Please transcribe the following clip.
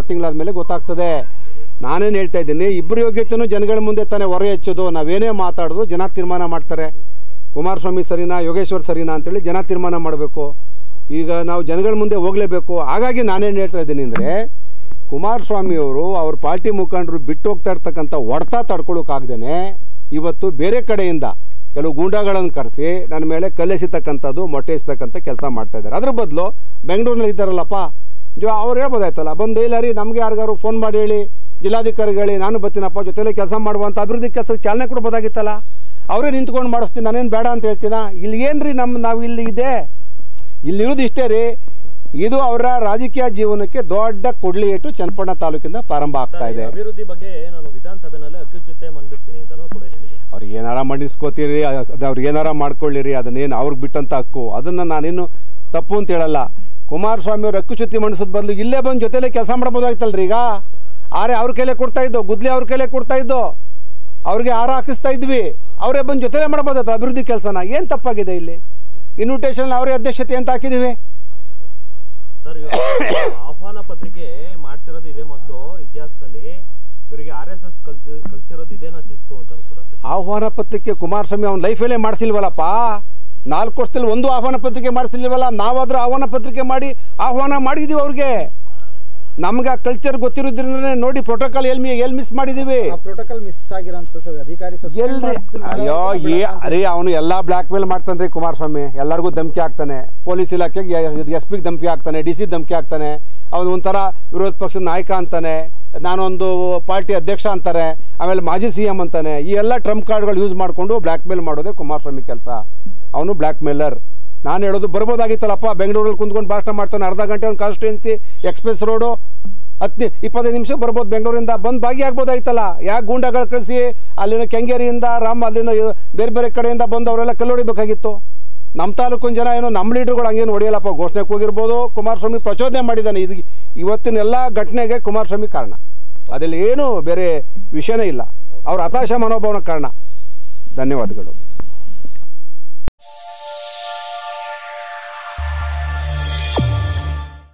ತಿಂಗಳಾದ ಮೇಲೆ ಗೊತ್ತಾಗ್ತದೆ ನಾನೇನು ಹೇಳ್ತಾ ಇದ್ದೀನಿ ಇಬ್ಬರು ಯೋಗ್ಯತೆಯೂ ಜನಗಳ ಮುಂದೆ ತಾನೇ ಹೊರೆ ಹಚ್ಚೋದು ನಾವೇನೇ ಮಾತಾಡೋದು ಜನ ತೀರ್ಮಾನ ಮಾಡ್ತಾರೆ ಕುಮಾರಸ್ವಾಮಿ ಸರಿನಾ ಯೋಗೇಶ್ವರ್ ಸರಿನಾ ಅಂತೇಳಿ ಜನ ತೀರ್ಮಾನ ಮಾಡಬೇಕು ಈಗ ನಾವು ಜನಗಳ ಮುಂದೆ ಹೋಗಲೇಬೇಕು ಹಾಗಾಗಿ ನಾನೇನು ಹೇಳ್ತಾ ಇದ್ದೀನಿ ಅಂದರೆ ಕುಮಾರಸ್ವಾಮಿಯವರು ಅವ್ರ ಪಾರ್ಟಿ ಮುಖಂಡರು ಬಿಟ್ಟು ಹೋಗ್ತಾ ಇರ್ತಕ್ಕಂಥ ಹೊಡೆತ ತಡ್ಕೊಳ್ಳೋಕ್ಕಾಗ್ದೇ ಇವತ್ತು ಬೇರೆ ಕಡೆಯಿಂದ ಕೆಲವು ಗೂಂಡಾಗಳನ್ನು ಕರೆಸಿ ನನ್ನ ಮೇಲೆ ಕಲ್ಲೆಸಿತಕ್ಕಂಥದ್ದು ಮೊಟ್ಟೆ ಎಸಿತಕ್ಕಂಥ ಕೆಲಸ ಮಾಡ್ತಾ ಇದ್ದಾರೆ ಅದ್ರ ಬದಲು ಬೆಂಗಳೂರಿನಲ್ಲಿ ಇದ್ದಾರಲ್ಲಪ್ಪ ಜೊ ಅವ್ರು ಹೇಳ್ಬೋದಾಯ್ತಲ್ಲ ಬಂದು ಇಲ್ಲ ರೀ ನಮಗೆ ಯಾರಿಗಾರು ಫೋನ್ ಮಾಡಿ ಹೇಳಿ ಜಿಲ್ಲಾಧಿಕಾರಿಗಳು ನಾನು ಬರ್ತೀನಪ್ಪ ಜೊತೆಲೆ ಕೆಲಸ ಮಾಡುವಂಥ ಅಭಿವೃದ್ಧಿ ಕೆಲಸಕ್ಕೆ ಚಾಲನೆ ಕೊಡ್ಬೋದಾಗಿತ್ತಲ್ಲ ಅವರೇ ನಿಂತ್ಕೊಂಡು ಮಾಡಿಸ್ತೀನಿ ನಾನೇನು ಬೇಡ ಅಂತ ಹೇಳ್ತೀನ ಇಲ್ಲಿ ಏನು ರೀ ನಮ್ಮ ನಾವು ಇಲ್ಲಿ ಇದೆ ಇಲ್ಲಿರೋದು ಇಷ್ಟೇ ರೀ ಇದು ಅವರ ರಾಜಕೀಯ ಜೀವನಕ್ಕೆ ದೊಡ್ಡ ಕೊಡ್ಲಿ ಏಟು ಚನ್ನಪಟ್ಟಣ ತಾಲೂಕಿಂದ ಪ್ರಾರಂಭ ಆಗ್ತಾ ಇದೆ ಅಭಿವೃದ್ಧಿ ಬಗ್ಗೆ ನಾನು ವಿಧಾನಸಭೆನಲ್ಲಿ ಅತ್ಯುಚ್ಚತೆ ಮಂಡಿಸ್ತೀನಿ ಅಂತಾನೂ ಕೂಡ ಹೇಳಿದೆ ಅವ್ರು ಏನಾರ ಮಂಡಿಸ್ಕೋತೀರಿ ಅದು ಅವ್ರು ಏನಾರ ಮಾಡ್ಕೊಳ್ಳಿರಿ ಅದನ್ನೇನು ಅವ್ರಿಗೆ ಬಿಟ್ಟಂತ ಹಕ್ಕು ಅದನ್ನು ನಾನೇನು ತಪ್ಪು ಅಂತ ಹೇಳಲ್ಲ ಕುಮಾರಸ್ವಾಮಿ ಅವ್ರು ಹಕ್ಕುಚ್ಯುತಿ ಮಂಡಿಸೋದು ಬದಲು ಇಲ್ಲೇ ಬಂದು ಜೊತೆಲೇ ಕೆಲಸ ಮಾಡ್ಬೋದಾಗಿತ್ತಲ್ರಿ ಈಗ ಆರೆ ಅವ್ರ ಕೈಲೇ ಕೊಡ್ತಾ ಇದ್ದೋ ಗುದ್ಲಿ ಅವ್ರ ಕೈಲೇ ಕೊಡ್ತಾ ಇದ್ದೋ ಅವ್ರಿಗೆ ಆರ ಹಾಕಿಸ್ತಾ ಇದ್ವಿ ಅವರೇ ಬಂದು ಜೊತೆಲೇ ಮಾಡ್ಬೋದಾಯ್ತು ಅಭಿವೃದ್ಧಿ ಕೆಲಸನ ಏನು ತಪ್ಪಾಗಿದೆ ಇಲ್ಲಿ ಇನ್ವಿಟೇಷನ್ ಅವರೇ ಅಧ್ಯಕ್ಷತೆ ಅಂತ ಹಾಕಿದ್ದೀವಿ ಸರ್ ಇವಾಗ ಆಹ್ವಾನ ಪತ್ರಿಕೆ ಮಾಡ್ತಿರೋದು ಇದೇ ಮೊದಲು ಇತಿಹಾಸದಲ್ಲಿ ಇವರಿಗೆ ಆರ್ ಎಸ್ ಎಸ್ ಕಲ್ಸಿ ಕಲ್ಸಿರೋದು ಇದೇನಾ ಶಿಸ್ತು ಅಂತ ಕೂಡ ಆಹ್ವಾನ ಪತ್ರಿಕೆ ಕುಮಾರಸ್ವಾಮಿ ಅವ್ನ ಲೈಫಲ್ಲೇ ಮಾಡಿಸಿಲ್ವಲ್ಲಪ್ಪ ನಾಲ್ಕು ವರ್ಷದಲ್ಲಿ ಒಂದು ಆಹ್ವಾನ ಪತ್ರಿಕೆ ಮಾಡಿಸಿಲ್ವಲ್ಲ ನಾವಾದ್ರೂ ಆಹ್ವಾನ ಪತ್ರಿಕೆ ಮಾಡಿ ಆಹ್ವಾನ ಮಾಡಿದ್ದೀವಿ ಅವ್ರಿಗೆ ನಮ್ಗೆ ಆ ಕಲ್ಚರ್ ಗೊತ್ತಿರೋದ್ರಿಂದನೇ ನೋಡಿ ಪ್ರೋಟೋಕಾಲ್ ಎಲ್ಲಿ ಎಲ್ಲಿ ಮಿಸ್ ಮಾಡಿದ್ದೀವಿ ಆ ಪ್ರೋಟೋಕಾಲ್ ಮಿಸ್ ಆಗಿರೋಂಥ ಸರ್ ಅಧಿಕಾರಿ suspend ಎಲ್ರಿ ಮಾಡ್ಸಿ- ಅಯ್ಯೋ ಏ ರೀ ಅವನು ಎಲ್ಲ ಬ್ಲ್ಯಾಕ್ ಮೇಲ್ ಮಾಡ್ತಾನೆ ರೀ ಕುಮಾರಸ್ವಾಮಿ ಎಲ್ಲರಿಗೂ ಧಮಕಿ ಹಾಕ್ತಾನೆ ಪೊಲೀಸ್ ಇಲಾಖೆಗೆ ಎಸ್ ಪಿಗೆ ಧಮಕಿ ಹಾಕ್ತಾನೆ ಡಿ ಸಿ ಧಮಕಿ ಹಾಕ್ತಾನೆ ಅವನು ಒಂಥರ ವಿರೋಧ ಪಕ್ಷದ ನಾಯಕ ಅಂತಾನೆ ನಾನೊಂದು ಪಾರ್ಟಿ ಅಧ್ಯಕ್ಷ ಅಂತಾರೆ ಆಮೇಲೆ ಮಾಜಿ ಸಿ ಎಮ್ ಅಂತಾನೆ ಈ ಎಲ್ಲ ಟ್ರಂಪ್ ಕಾರ್ಡ್ಗಳು ಯೂಸ್ ಮಾಡಿಕೊಂಡು ಬ್ಲ್ಯಾಕ್ ಮೇಲ್ ಮಾಡೋದೇ ಕುಮಾರಸ್ವಾಮಿ ಕೆಲಸ ಅವನು ಬ್ಲ್ಯಾಕ್ ಮೇಲರ್ ನಾನು ಹೇಳೋದು ಬರ್ಬೋದಾಗಿತ್ತಲ್ಲಪ್ಪ ಬೆಂಗಳೂರಲ್ಲಿ ಕುಂತ್ಕೊಂಡು ಭಾಷಣ ಮಾಡ್ತಾನೆ ಅರ್ಧ ಗಂಟೆ ಒಂದು ಕಾನ್ಸ್ಟಿಟ್ಯೂನ್ಸಿ ಎಕ್ಸ್ಪ್ರೆಸ್ ರೋಡು ಹತ್ತು ಇಪ್ಪತ್ತೈದು ನಿಮಿಷ ಬರ್ಬೋದು ಬೆಂಗಳೂರಿಂದ ಬಂದು ಭಾಗಿಯಾಗ್ಬೋದಾಯ್ತಲ್ಲ ಯಾಕೆ ಗೂಂಡಾಗಳು ಕಳಿಸಿ ಅಲ್ಲಿನ ಕೆಂಗೇರಿಯಿಂದ ರಾಮ ಅಲ್ಲಿನ ಇವ್- ಬೇರೆ ಬೇರೆ ಕಡೆಯಿಂದ ಬಂದು ಅವರೆಲ್ಲ ಕಲ್ಲೊಡಿಬೇಕಾಗಿತ್ತು ನಮ್ಮ ತಾಲೂಕಿನ ಜನ ಏನೋ ನಮ್ಮ ಲೀಡರ್ಗಳು ಹಂಗೇನು ಹೊಡೆಯಲ್ಲಪ್ಪ ಘೋಷಣೆಗೆ ಹೋಗಿರ್ಬೋದು ಕುಮಾರಸ್ವಾಮಿ ಪ್ರಚೋದನೆ ಮಾಡಿದ್ದಾನೆ ಇದು ಇವತ್ತಿನ ಎಲ್ಲ ಘಟನೆಗೆ ಕುಮಾರಸ್ವಾಮಿ ಕಾರಣ ಅದರಲ್ಲಿ ಏನೂ ಬೇರೆ ವಿಷಯನೇ ಇಲ್ಲ ಅವ್ರ ಹತಾಶ ಮನೋಭಾವನ ಕಾರಣ ಧನ್ಯವಾದಗಳು